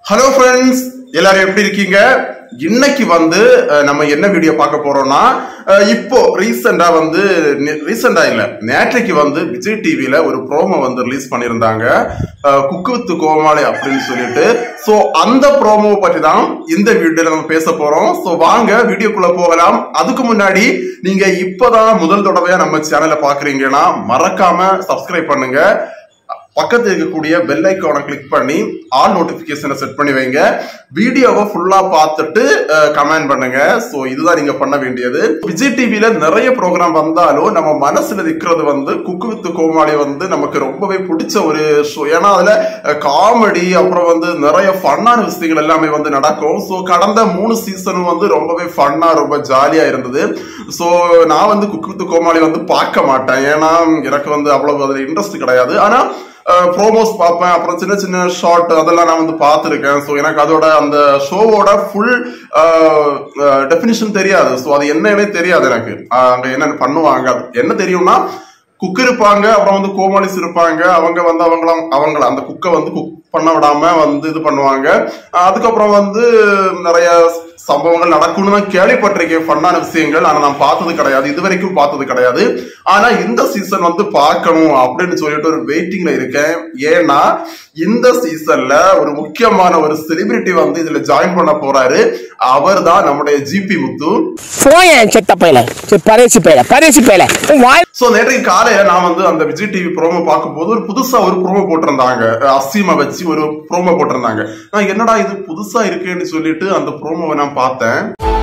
hello friends எல்லாரும் எப்படி இருக்கீங்க இன்னைக்கு வந்து அஹ், நம்ம என்ன வீடியோ பார்க்க போறோம்னா அஹ், இப்போ ரீசெண்டா வந்து ரீசெண்டா இல்ல நேற்றைக்கு வந்து விஜய் டிவில ஒரு ப்ரோமோ வந்து ரிலீஸ் பண்ணியிருந்தாங்க அஹ், குக்கு வித்து கோமாளி அப்படின்னு சொல்லிட்டு சோ அந்த ப்ரோமோ பற்றி தான் இந்த வீடியோல நம்ம பேச போறோம் சோ வாங்க வீடியோக்குள்ள போகலாம் அதுக்கு முன்னாடி நீங்க இப்பதான் முதல் தடவையா நம்ம சேனலை பாக்குறீங்கன்னா மறக்காம சப்ஸ்கிரைப் பண்ணுங்க பக்கத்துல இருக்கக்கூடிய பெல் ஐக்கானை கிளிக் பண்ணி ஆல் நோட்டிபிகேஷனை செட் பண்ணி வைங்க வீடியோவை ஃபுல்லா பார்த்துட்டு கமெண்ட் பண்ணுங்க சோ இதுதான் நீங்க பண்ண வேண்டியது விஜய் டிவில நிறைய ப்ரோக்ராம் வந்தாலும் நம்ம மனசுல நிக்கிறது வந்து குக்கு வித்து கோமாளி வந்து நமக்கு ரொம்பவே பிடிச்ச ஒரு ஷோ ஏன்னா அதுல காமெடி அப்புறம் வந்து நிறைய ஃபன்னான விஷயங்கள் எல்லாமே வந்து நடக்கும் சோ கடந்த மூணு சீசனும் வந்து ரொம்பவே ஃபன்னா ரொம்ப ஜாலியா இருந்தது சோ நான் வந்து குக்கு வித்து கோமாளி வந்து பார்க்க மாட்டேன் ஏன்னா எனக்கு வந்து அவ்வளவு அதுல இன்ட்ரெஸ்ட் கிடையாது ஆனா ப்ரோமோஸ் பார்ப்பேன் அப்புறம் சின்ன சின்ன ஷார்ட் அதெல்லாம் நான் வந்து பார்த்துருக்கேன் ஸோ எனக்கு அதோட அந்த ஷோவோட ஃபுல் டெஃபினிஷன் தெரியாது ஸோ அது என்னன்னே தெரியாது எனக்கு அஹ் அங்க என்னென்ன பண்ணுவாங்க அது என்ன தெரியும்னா குக் இருப்பாங்க அப்புறம் வந்து கோமாளிஸ் இருப்பாங்க அவங்க வந்து அவங்கள அவங்கள அந்த குக்கை வந்து குக் பண்ண விடாம வந்து இது பண்ணுவாங்க அஹ் அதுக்கப்புறம் வந்து நிறைய சம்பவங்கள் நடக்கும்னு தான் கேள்விப்பட்டிருக்கேன் ஃபன்னான விஷயங்கள் ஆனா நான் பார்த்தது கிடையாது இது வரைக்கும் பார்த்தது கிடையாது ஆனா இந்த சீசன் வந்து பார்க்கணும் அப்படின்னு சொல்லிட்டு ஒரு வெயிட்டிங்ல இருக்கேன் ஏன்னா இந்த சீசன்ல ஒரு முக்கியமான ஒரு செலிபிரிட்டி வந்து இதுல ஜாயின் பண்ண போறாரு அவர் தான் நம்முடைய ஜிபி முத்து போயேன் செத்த பையல சரி பரேசி பையல பரேசி பையல உன் வாய் சோ நேற்றைக்கு காலையில நான் வந்து அந்த விஜய் டிவி ப்ரோமோ பார்க்கும்போது ஒரு புதுசா ஒரு ப்ரோமோ போட்டிருந்தாங்க அசீமை வச்சு ஒரு ப்ரோமோ போட்டிருந்தாங்க நான் என்னடா இது புதுசா இருக்கேன்னு சொல்லிட்டு அந்த ப்ரோமோவை நான் பார்த்தேன்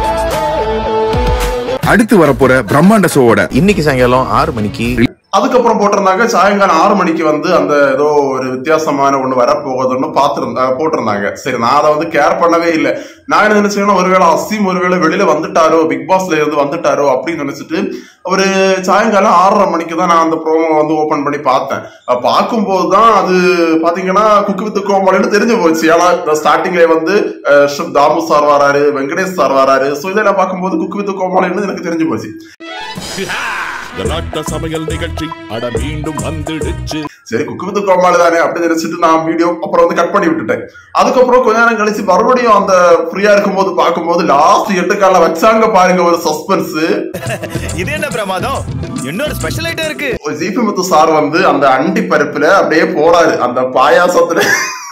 அடுத்து வரப்போற பிரம்மாண்ட ஷோவோட இன்னைக்கு சாயங்காலம் ஆறு மணிக்கு அதுக்கப்புறம் போட்டிருந்தாங்க சாயங்காலம் ஆறு மணிக்கு வந்து அந்த ஏதோ ஒரு வித்தியாசமான ஒண்ணு வரப்போகுதுன்னு பார்த்திருந்தா போட்டிருந்தாங்க சரி நான் அதை வந்து கேர் பண்ணவே இல்லை நான் என்ன நினைச்சேன்னா ஒருவேளை அசீம் ஒருவேளை வெளியில வந்துட்டாரோ பிக் பாஸ்ல இருந்து வந்துட்டாரோ அப்படின்னு நினைச்சிட்டு ஒரு சாயங்காலம் ஆறரை மணிக்கு தான் நான் அந்த ப்ரோமோ வந்து ஓபன் பண்ணி பார்த்தேன் அஹ் பார்க்கும்போது தான் அது பாத்தீங்கன்னா குக்கு வித்து கோமாளின்னு தெரிஞ்சு போச்சு ஏன்னா ஸ்டார்டிங்ல வந்து அஹ், ஷிப் தாமு சார் வராரு வெங்கடேஷ் சார் வராரு ஸோ இதெல்லாம் பார்க்கும்போது குக்கு வித்து கோமாளின்னு எனக்கு தெரிஞ்சு போச்சு கலாட்ட சமையல் நிகழ்ச்சி அட மீண்டும் வந்துடுச்சு சரி குக்கு வித்து கோமாளி தானே அப்படின்னு நினைச்சிட்டு நான் வீடியோ அப்புறம் வந்து கட் பண்ணி விட்டுட்டேன் அதுக்கப்புறம் கொஞ்ச நேரம் கழிச்சு மறுபடியும் அந்த ஃப்ரீயா இருக்கும்போது பார்க்கும்போது லாஸ்ட் எட்டு கால வச்சாங்க பாருங்க ஒரு சஸ்பென்ஸ் இது என்ன பிரமாதம் இன்னொரு ஸ்பெஷல் ஐட்டம் இருக்கு ஜிபி முத்து சார் வந்து அந்த அண்டி பருப்புல அப்படியே போறாரு அந்த பாயாசத்துல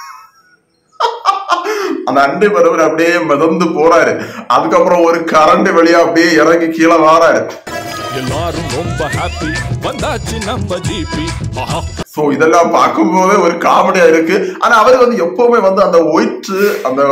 அந்த அண்டி பருப்புல அப்படியே மிதந்து போறாரு அதுக்கப்புறம் ஒரு கரண்ட் வெளியா அப்படியே இறங்கி கீழே வாராரு எல்லாரும் ரொம்ப ஹாப்பி வந்தாச்சு நம்ம ஜிபி ஆஹா சோ இதெல்லாம் பார்க்கும்போதே ஒரு காமெடியா இருக்கு ஆனா அவர் வந்து எப்பவுமே வந்து அந்த ஒயிட் அந்த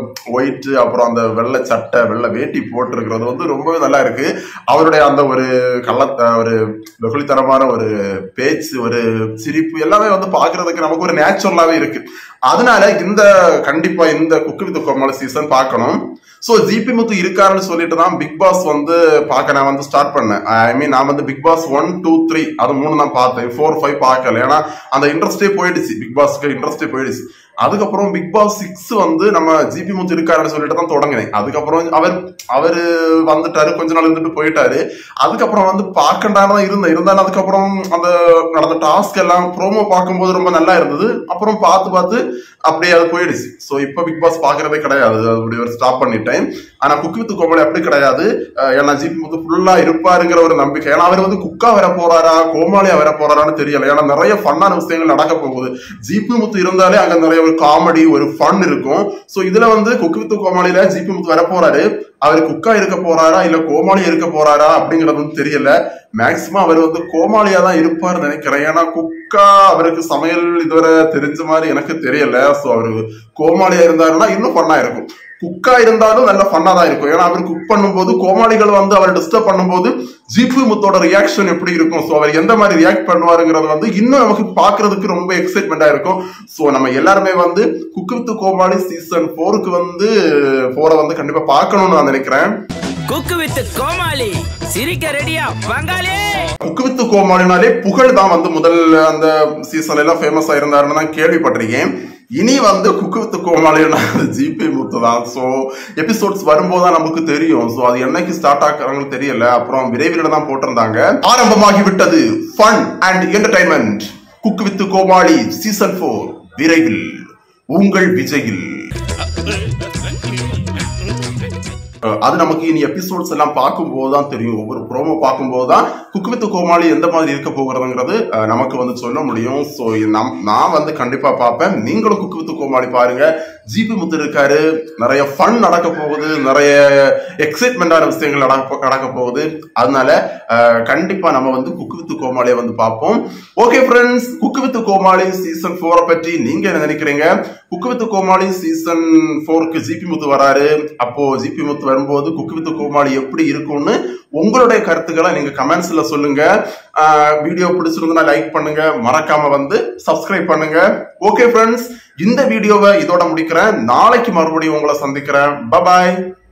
ஒயிட் அப்புறம் அந்த வெள்ளை சட்டை வெள்ளை வேட்டி போட்டிருக்கிறது வந்து ரொம்பவே நல்லா இருக்கு அவருடைய அந்த ஒரு கள்ள ஒரு வெகுளித்தனமான ஒரு பேச்சு ஒரு சிரிப்பு எல்லாமே வந்து பாக்குறதுக்கு நமக்கு ஒரு நேச்சுரலாவே இருக்கு அதனால இந்த கண்டிப்பா இந்த குக்கு வித் கோமாளி சீசன் பார்க்கணும் சோ ஜிபி முத்து இருக்காருன்னு சொல்லிட்டு தான் பிக் பாஸ் வந்து பார்க்க நான் வந்து ஸ்டார்ட் பண்ணேன் ஐ மீன் நான் வந்து Bigg Boss one two three அது மூணு தான் பார்த்தேன் ஃபோர் ஃபைவ் பார்க்கல ஏன்னா அந்த இன்ட்ரெஸ்டே போயிடுச்சு பிக் பாஸ்க்கு இன்ட்ரெஸ்டே போயிடுச்சு அதுக்கப்புறம் பிக் பாஸ் சிக்ஸ் வந்து நம்ம ஜிபி முத்து இருக்காருன்னு சொல்லிட்டு தான் தொடங்கினேன் அதுக்கப்புறம் அவர் அவரு வந்துட்டாரு கொஞ்ச நாள் இருந்துட்டு போயிட்டாரு அதுக்கப்புறம் வந்து பார்க்கண்டான தான் இருந்தேன் இருந்தாலும் அதுக்கப்புறம் அந்த நடந்த டாஸ்க் எல்லாம் ப்ரோமோ பார்க்கும்போது ரொம்ப நல்லா இருந்தது அப்புறம் பார்த்து பார்த்து அப்படியே அது போயிடுச்சு ஸோ இப்போ பிக் பாஸ் பார்க்கறதே கிடையாது அது அப்படி ஒரு ஸ்டாப் பண்ணிட்டேன் ஆனா குக் வித் கோமாளி அப்படி கிடையாது அஹ் ஏன்னா ஜிபி முத்து ஃபுல்லா இருப்பாருங்கிற ஒரு நம்பிக்கை ஏன்னா அவர் வந்து குக்கா வர போறாரா கோமாளியா வர போறாரான்னு தெரியல ஏன்னா நிறைய ஃபன்னான விஷயங்கள் நடக்க போகுது ஜிபி முத்து இருந்தாலே அங்க நிறைய ஒரு காமெடி ஒரு ஃபன் இருக்கும் ஸோ இதுல வந்து குக் வித் கோமாளியில ஜிபி முத்து வர போறாரு அவர் குக்கா இருக்க போறாரா இல்ல கோமாளியா இருக்க போறாரா அப்படிங்கறது வந்து தெரியல மேக்சிமம் அவர் வந்து கோமாளியா தான் இருப்பார் நினைக்கிறேன் ஏன்னா குக்கா அவருக்கு சமையல் இதுவரை தெரிஞ்ச மாதிரி எனக்கு தெரியல சோ அவரு கோமாளியா இருந்தாருன்னா இன்னும் ஃபன்னா இருக்கும் குக்கா இருந்தாலும் நல்ல ஃபன்னா தான் இருக்கும் ஏன்னா அவர் குக் பண்ணும்போது கோமாளிகள் வந்து அவர் டிஸ்டர்ப் பண்ணும்போது ஜிபு முத்தோட ரியாக்ஷன் எப்படி இருக்கும் ஸோ அவர் எந்த மாதிரி ரியாக்ட் பண்ணுவாருங்கிறது வந்து இன்னும் நமக்கு பார்க்கிறதுக்கு ரொம்ப எக்ஸைட்மெண்டா இருக்கும் ஸோ நம்ம எல்லாருமே வந்து குக்கு வித் கோமாளி சீசன் ஃபோருக்கு வந்து ஃபோரை வந்து கண்டிப்பா பார்க்கணும்னு நான் நினைக்கிறேன் குக்கு வித் கோமாளி சிரிக்க ரெடியா பங்காளி குக்கு வித்து கோமாளினாலே புகழ் தான் வந்து முதல் அந்த சீசன்ல எல்லாம் ஃபேமஸ் ஆயிருந்தாருன்னு தான் கேள்விப்பட்டிருக்கேன் இனி வந்து குக்கு வித்து கோமாளினா ஜிபி முத்து தான் ஸோ எபிசோட்ஸ் வரும்போது தான் நமக்கு தெரியும் ஸோ அது என்னைக்கு ஸ்டார்ட் ஆகுறாங்கன்னு தெரியல அப்புறம் விரைவில் தான் போட்டிருந்தாங்க ஆரம்பமாகி விட்டது fun and entertainment cook with Comali season four விரைவில் உங்கள் விஜயில் அஹ் அது நமக்கு இனி எபிசோட்ஸ் எல்லாம் பார்க்கும்போது தான் தெரியும் ஒவ்வொரு ப்ரோமோ பார்க்கும்போது தான் குக்கு வித் கோமாளி எந்த மாதிரி இருக்க போகிறதுங்கிறது அஹ், நமக்கு வந்து சொல்ல முடியும் ஸோ நம் நான் வந்து கண்டிப்பா பார்ப்பேன் நீங்களும் குக்கு வித் கோமாளி பாருங்க ஜிபி முத்து இருக்காரு நிறைய ஃபன் நடக்க போகுது நிறைய எக்ஸைட்மெண்டான விஷயங்கள் நடக்க நடக்க போகுது அதனால அஹ், கண்டிப்பா நம்ம வந்து குக்கு வித் கோமாளியை வந்து பார்ப்போம் okay friends cook with Comali season ஃபோரை பற்றி நீங்க என்ன நினைக்கிறீங்க குக்கு வித் கோமாளி சீசன் ஃபோருக்கு ஜிபி முத்து வராரு அப்போ ஜிபி முத்து வரும்போது குக்கு வித் கோமாளி எப்படி இருக்கும்னு உங்களுடைய கருத்துக்களை நீங்க கமெண்ட்ஸ்ல சொல்லுங்க வீடியோ பிடிச்சிருந்தா லைக் பண்ணுங்க மறக்காம வந்து சப்ஸ்கிரைப் பண்ணுங்க ஓகே ஃப்ரெண்ட்ஸ் இந்த வீடியோவை இதோட முடிக்கிறேன் நாளைக்கு மறுபடியும் உங்களை சந்திக்கிறேன் பபாய்